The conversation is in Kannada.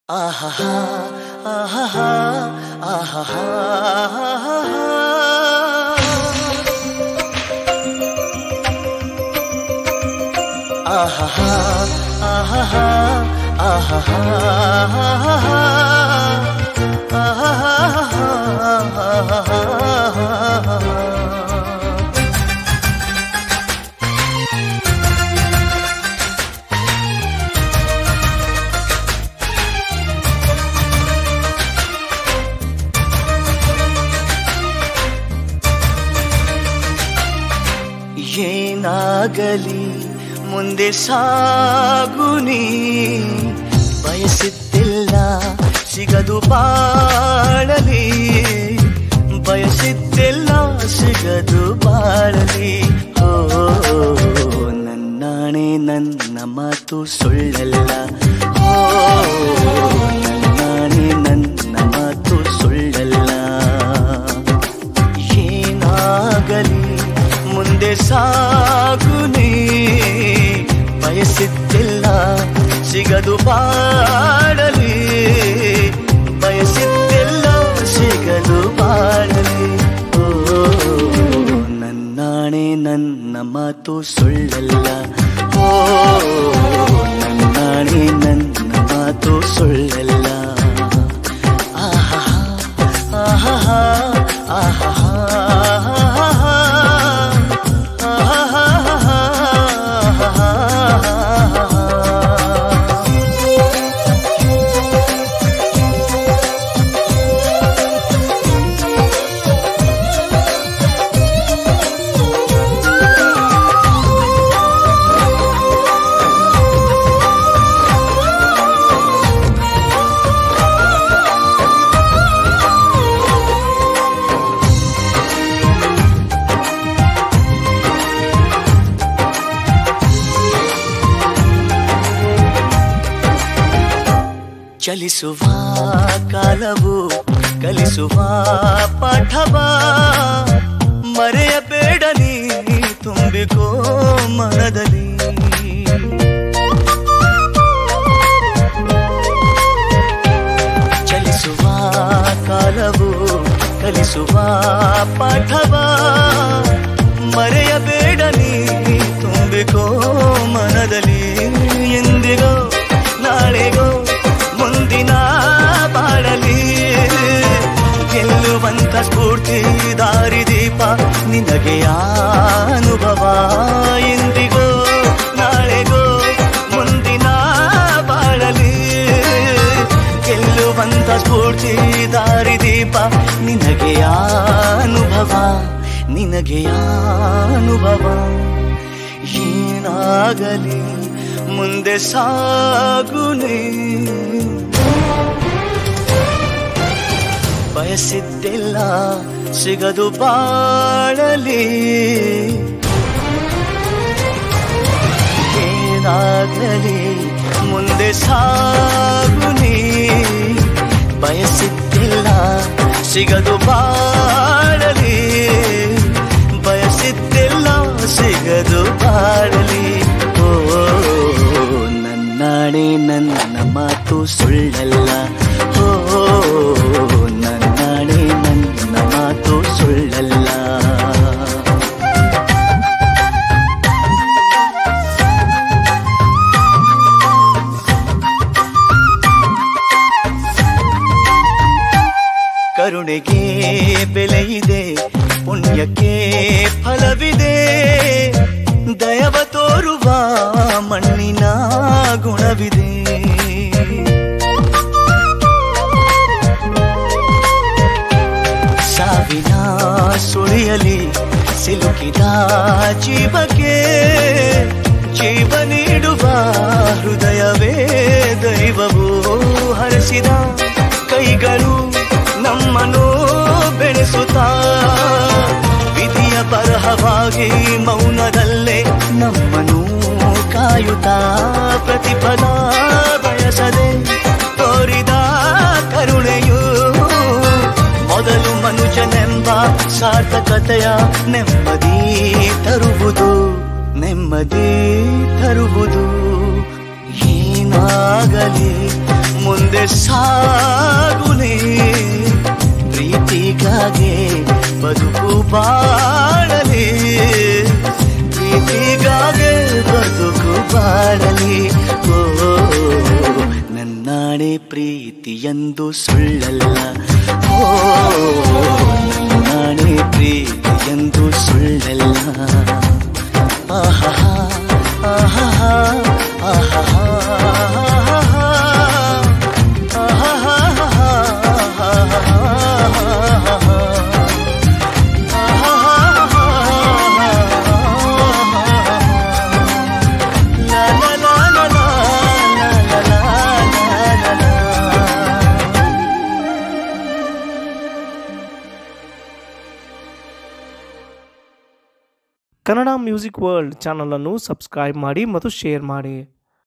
ಆಹಾ ಆಹಾ ಆಹಾ ಆಹಾ ಆಹಾ ಆಹಾ ಏನಾಗಲಿ ಮುಂದೆ ಸಾಗುನಿ ಬಯಸಿದ್ದಿಲ್ಲ ಸಿಗದು ಬಾಳಲಿ ಬಯಸಿದ್ದಿಲ್ಲ ಸಿಗದು ಬಾಳಲಿ ಓ ನನ್ನಾಣೆ ನನ್ನ ಮಾತು ಸುಳ್ಳಲ್ಲ ಓ ನನ್ನಾಣೆ ನನ್ನ ಮಾತು ಸುಳ್ಳಲ್ಲ ಏನಾಗಲಿ ಮುಂದೆ ಸಾಗುನಿ ಬಯಸಿದ್ದಿಲ್ಲ ಸಿಗದು ಬಾಡಲಿ ಬಯಸಿದ್ದಿಲ್ಲ ಸಿಗದು ಬಾಡಲಿ ಓ ನನ್ನಾಣೆ ನನ್ನ ಮಾತು ಸುಳ್ಳಲ್ಲ ಓ ನನ್ನಾಣೆ ನನ್ನ ಮಾತು ಸುಳ್ಳಲ್ಲ ಆಹಾ ಆಹಾ ಆಹಾ ಚಲಿಸುವ ಕಾಲವು ಕಲಿಸುವ ಪಾಠವ ಮರೆಯಬೇಡ ನೀ ತುಂಬಿಕೋ ಮನದಲ್ಲಿ ಚಲಿಸುವ ಕಾಲವು ಕಲಿಸುವ ಪಾಠವ ಮರೆಯಬೇಡ ನೀ ತುಂಬಿಕೋ ಮನದಲ್ಲಿ ಎಂದಿಗೋ ನಾಳೆಗೋ ಮುಂದಿನ ಬಾಳಲಿ ಗೆಲ್ಲುವಂತ ಸ್ಫೂರ್ತಿ ದಾರಿದೀಪ ನಿನಗೆ ಅನುಭವ ಎಂದಿಗೋ ನಾಳೆಗೋ ಮುಂದಿನ ಬಾಳಲಿ ಗೆಲ್ಲುವಂತ ಸ್ಫೂರ್ತಿ ದಾರಿದೀಪ ನಿನಗೆ ಅನುಭವ ನಿನಗೆ ಅನುಭವ ಏನಾಗಲಿ ಮುಂದೆ ಸಾಗುನಿ ಬಯಸಿದ್ದಿಲ್ಲ ಸಿಗದು ಬಾಳಲಿ ಏನಾಗಲಿ ಮುಂದೆ ಸಾಗುನಿ ಬಯಸಿದ್ದಿಲ್ಲ ಸಿಗದು ಬಾಳಲಿ ಬಯಸಿದ್ದಿಲ್ಲ ಸಿಗದು ಬಾಳಲಿ ಓ ನನ್ನಾಣೆ ನನ್ನ ಮಾತು ಸುಳ್ಳಲ್ಲ ಓ ನನ್ನಾಣೆ ನನ್ನ ಮಾತು ಸುಳ್ಳಲ್ಲ ಕರುಣೆಗೆ ಬೆಲೆ ಇದೆ ಪುಣ್ಯಕ್ಕೆ ಫಲವಿದೆ ದಯವ ತೋರುವ ಮಣ್ಣಿನ ಗುಣವಿದೆ ಸಾವಿನ ಸುಳಿಯಲಿ ಸಿಲುಕಿದ ಜೀವಕ್ಕೆ ಜೀವ ನೀಡುವ ಹೃದಯವೇ ದೈವವು ಹರಸಿದ ಕೈಗಳು ನಮ್ಮನ್ನು ಬೆಳೆಸುತ್ತಾ ವಿಧಿಯ ಬರಹವಾಗಿ ಮೌನದಲ್ಲೇ ನಮ್ಮನ್ನು ಕಾಯುತ್ತಾ ಪ್ರತಿಫಲ ಬಯಸದೆ ತೋರಿದ ಕರುಣೆಯು ಮೊದಲು ಮನುಜನೆಂಬ ಸಾರ್ಥಕತೆಯ ನೆಮ್ಮದಿ ತರುವುದು ನೆಮ್ಮದಿ ತರುವುದು ಏನಾಗಲಿ ಮುಂದೆ ನಾಣೆ ಪ್ರೀತಿಯಂದು ಸುಳ್ಳಲ್ಲ ಓ ನನ್ನ ನಾಣೆ ಪ್ರೀತಿಯಂದು ಸುಳ್ಳಲ್ಲ ಆಹಾ ಆಹಾ ಆಹಾ ಕನ್ನಡ ಮ್ಯೂಸಿಕ್ ವರ್ಲ್ಡ್ ಚಾನಲನ್ನು ಸಬ್ಸ್ಕ್ರೈಬ್ ಮಾಡಿ ಮತ್ತು ಶೇರ್ ಮಾಡಿ